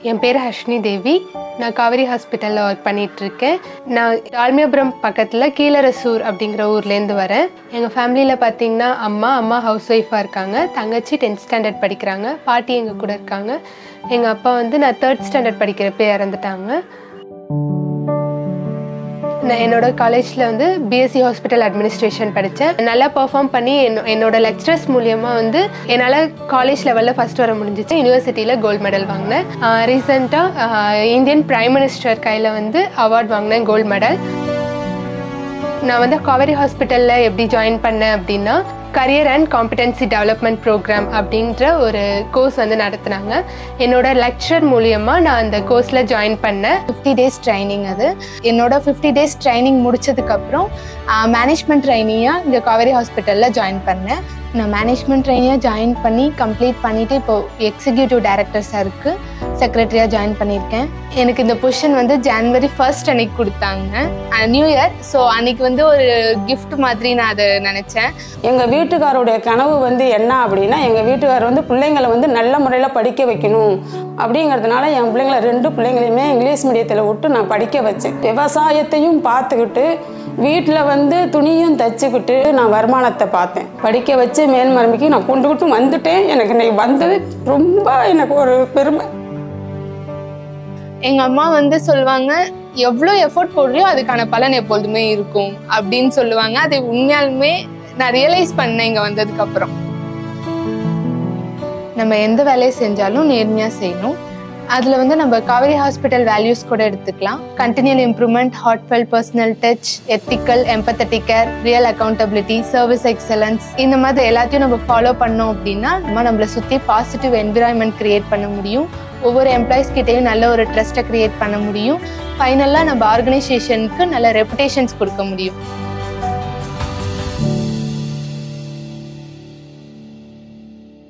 என் பேர் ஹர்ஷினி தேவி நான் காவேரி ஹாஸ்பிட்டலில் ஒர்க் பண்ணிகிட்ருக்கேன் நான் டால்மியாபுரம் பக்கத்தில் கீழரசூர் அப்படிங்கிற ஊர்லேருந்து வரேன் எங்கள் ஃபேமிலியில் பார்த்தீங்கன்னா அம்மா அம்மா ஹவுஸ் ஒய்ஃபாக இருக்காங்க தங்கச்சி டென்த் ஸ்டாண்டர்ட் படிக்கிறாங்க பாட்டி எங்கள் கூட இருக்காங்க எங்கள் அப்பா வந்து நான் தேர்ட் ஸ்டாண்டர்ட் படிக்கிறப்ப இறந்துட்டாங்க நான் என்னோட காலேஜில் வந்து பிஎஸ்சி ஹாஸ்பிட்டல் அட்மினிஸ்ட்ரேஷன் படித்தேன் நல்லா பெர்ஃபார்ம் பண்ணி என்னோ- என்னோட லெக்சரர்ஸ் மூலியமாக வந்து என்னால் காலேஜ் லெவலில் ஃபஸ்ட் வர முடிஞ்சிச்சு யூனிவர்சிட்டியில் கோல்டு மெடல் வாங்கினேன் ரீசெண்டாக இந்தியன் பிரைம் மினிஸ்டர் கையில் வந்து அவார்ட் வாங்கினேன் கோல்டு மெடல் நான் வந்து காவேரி ஹாஸ்பிட்டலில் எப்படி ஜாயின் பண்ணேன் அப்படின்னா career and competency development programme அப்படின்ற ஒரு கோர்ஸ் வந்து நடத்துனாங்க என்னோட லெக்சர் மூலியமாக நான் அந்த கோர்ஸில் ஜாயின் பண்ணேன் ஃபிஃப்டி டேஸ் ட்ரைனிங் அது என்னோட ஃபிஃப்டி டேஸ் ட்ரைனிங் முடிச்சதுக்கப்புறம் மேனேஜ்மெண்ட் ட்ரைனிங்காக இங்கே காவேரி ஹாஸ்பிட்டலில் ஜாயின் பண்ணேன் நான் மேனேஜ்மெண்ட் ட்ரைனியாக ஜாயின் பண்ணி கம்ப்ளீட் பண்ணிவிட்டு இப்போ எக்ஸிக்யூட்டிவ் டைரக்டர் சாருக்கு செக்ரட்டரியாக ஜாயின் பண்ணியிருக்கேன் எனக்கு இந்த பொசிஷன் வந்து ஜான்வரி ஃபர்ஸ்ட் அன்னைக்கு கொடுத்தாங்க நியூ இயர் ஸோ அன்னைக்கு வந்து ஒரு gift மாதிரி நான் அதை நினச்சேன் எங்கள் வீட்டுக்காரோடைய கனவு வந்து என்ன அப்படின்னா எங்கள் வீட்டுக்காரர் வந்து பிள்ளைங்களை வந்து நல்ல முறையில் படிக்க வைக்கணும் அப்படிங்கிறதுனால என் பிள்ளைங்களை ரெண்டு பிள்ளைங்களையுமே இங்கிலீஷ் மீடியத்தில் விட்டு நான் படிக்க வச்சேன் விவசாயத்தையும் பார்த்துக்கிட்டு வீட்டில் வந்து துணியும் தச்சுக்கிட்டு நான் வருமானத்தை பார்த்தேன் படிக்க வச்சு மேல்மருமைக்கு நான் கொண்டுக்கிட்டு வந்துட்டேன் எனக்கு இன்னைக்கு வந்தது ரொம்ப எனக்கு ஒரு பெருமை எங்க அம்மா வந்து சொல்லுவாங்க எவ்வளோ எஃபோர்ட் போடுறியோ அதுக்கான பலன் எப்பொழுதுமே இருக்கும் அப்படின்னு சொல்லுவாங்க அதை உண்மையாலுமே நான் ரியலைஸ் பண்ணேன் இங்க வந்ததுக்கு அப்புறம் நம்ம எந்த வேலையை செஞ்சாலும் நேர்மையா செய்யணும் அதுல வந்து நம்ம காவேரி ஹாஸ்பிட்டல் வேல்யூஸ் கூட எடுத்துக்கலாம் continuous improvement heartfelt personal touch ethical empathetic care real accountability service excellence இந்த மாதிரி எல்லாத்தையும் நம்ம ஃபாலோ பண்ணோம் அப்படின்னா நம்ம நம்மளை சுற்றி பாசிட்டிவ் என்விரான்மெண்ட் கிரியேட் பண்ண முடியும் ஒவ்வொரு எம்ப்ளாயிஸ் கிட்டேயும் நல்ல ஒரு ட்ரஸ்ட்டை கிரியேட் பண்ண முடியும் ஃபைனலாக நம்ம ஆர்கனைசேஷனுக்கு நல்ல ரெப்புடேஷன்ஸ் கொடுக்க முடியும்